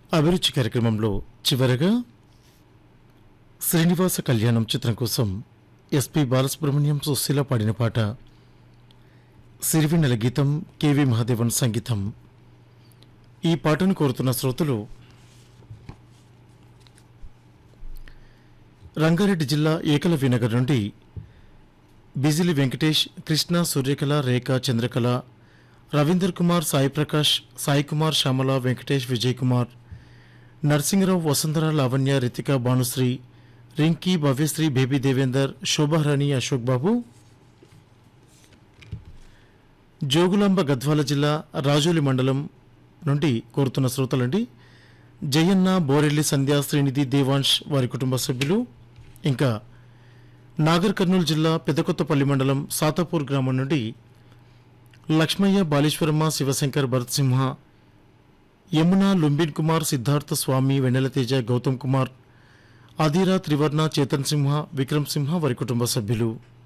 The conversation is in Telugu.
అభిరుచి కార్యక్రమంలో చివరగా శ్రీనివాస కళ్యాణం చిత్రం కోసం ఎస్పి బాలసుబ్రహ్మణ్యం సుశీల పాడిన పాట సిరివెన్నెల గీతం కెవి మహాదేవన్ సంగీతం ఈ పాటను కోరుతున్న శ్రోతలు రంగారెడ్డి జిల్లా ఏకలవ్య నగర్ నుండి బిజిలి వెంకటేష్ కృష్ణ సూర్యకళ రేఖ చంద్రకళ రవీందర్ కుమార్ సాయి ప్రకాష్ సాయి కుమార్ శ్యామల వెంకటేష్ విజయ్ కుమార్ నరసింహరావు వసుంధర లావణ్య రితిక భానుశ్రీ రింకీ భవ్యశ్రీ బేబీ దేవేందర్ శోభారాణి అశోక్ బాబు జోగులాంబ గద్వాల జిల్లా రాజోలి మండలం నుండి కోరుతున్న శ్రోతలండి జయన్న బోరెల్లి సంధ్య శ్రీనిధి దేవాంశ్ వారి కుటుంబ సభ్యులు ఇంకా నాగర్ కర్నూలు జిల్లా పెద్దకొత్తపల్లి మండలం సాతాపూర్ గ్రామం నుండి లక్ష్మయ్య బాలీశ్వరమ్మ శివశంకర్ భరత్ సింహ యమున లుంబిన్ కుమార్ సిద్ధార్థ స్వామి వెన్నెలతేజ గౌతమ్ కుమార్ అధీరా త్రివర్ణ చేతన్ సింహ విక్రమ్ సింహ వారి కుటుంబ సభ్యులు